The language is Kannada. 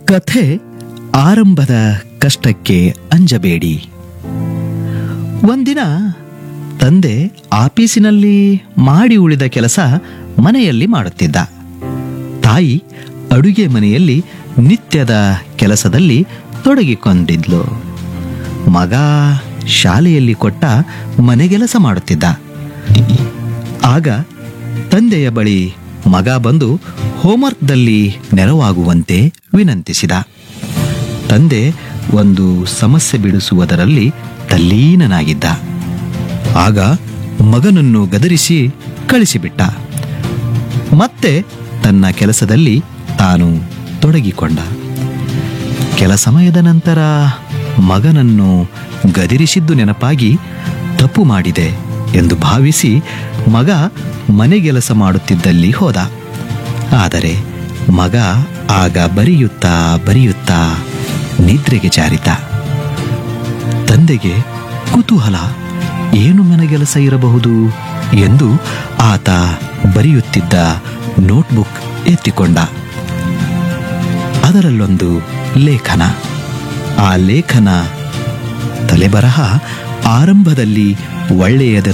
ಕಥೆ ಆರಂಭದ ಕಷ್ಟಕ್ಕೆ ಅಂಜಬೇಡಿ ಒಂದಿನ ತಂದೆ ಆಫೀಸಿನಲ್ಲಿ ಮಾಡಿ ಉಳಿದ ಕೆಲಸ ಮನೆಯಲ್ಲಿ ಮಾಡುತ್ತಿದ್ದ ತಾಯಿ ಅಡುಗೆ ಮನೆಯಲ್ಲಿ ನಿತ್ಯದ ಕೆಲಸದಲ್ಲಿ ತೊಡಗಿಕೊಂಡಿದ್ಲು ಮಗ ಶಾಲೆಯಲ್ಲಿ ಕೊಟ್ಟ ಮನೆಗೆಲಸ ಮಾಡುತ್ತಿದ್ದ ಆಗ ತಂದೆಯ ಬಳಿ ಮಗ ಬಂದು ಹೋಮ್ವರ್ಕ್ದಲ್ಲಿ ನೆರವಾಗುವಂತೆ ವಿನಂತಿಸಿದ ತಂದೆ ಒಂದು ಸಮಸ್ಯೆ ಬಿಡಿಸುವುದರಲ್ಲಿ ತಲ್ಲೀನನಾಗಿದ್ದ ಆಗ ಮಗನನ್ನು ಗದರಿಸಿ ಕಳಿಸಿಬಿಟ್ಟ ಮತ್ತೆ ತನ್ನ ಕೆಲಸದಲ್ಲಿ ತಾನು ತೊಡಗಿಕೊಂಡ ಕೆಲ ಸಮಯದ ನಂತರ ಮಗನನ್ನು ಗದಿರಿಸಿದ್ದು ನೆನಪಾಗಿ ತಪ್ಪು ಮಾಡಿದೆ ಎಂದು ಭಾವಿಸಿ ಮಗ ಮನೆಗೆಲಸ ಮಾಡುತ್ತಿದ್ದಲ್ಲಿ ಹೋದ ಆದರೆ ಮಗ ಆಗ ಬರೆಯುತ್ತಾ ಬರೆಯುತ್ತಾ ನಿದ್ರೆಗೆ ಜಾರಿತ ತಂದೆಗೆ ಕುತೂಹಲ ಏನು ಮನೆಗೆಲಸ ಇರಬಹುದು ಎಂದು ಆತ ಬರೆಯುತ್ತಿದ್ದ ನೋಟ್ಬುಕ್ ಎತ್ತಿಕೊಂಡ ಅದರಲ್ಲೊಂದು ಲೇಖನ ಆ ಲೇಖನ ತಲೆಬರಹ ಆರಂಭದಲ್ಲಿ ಒಳ್ಳೆಯದೆಂದು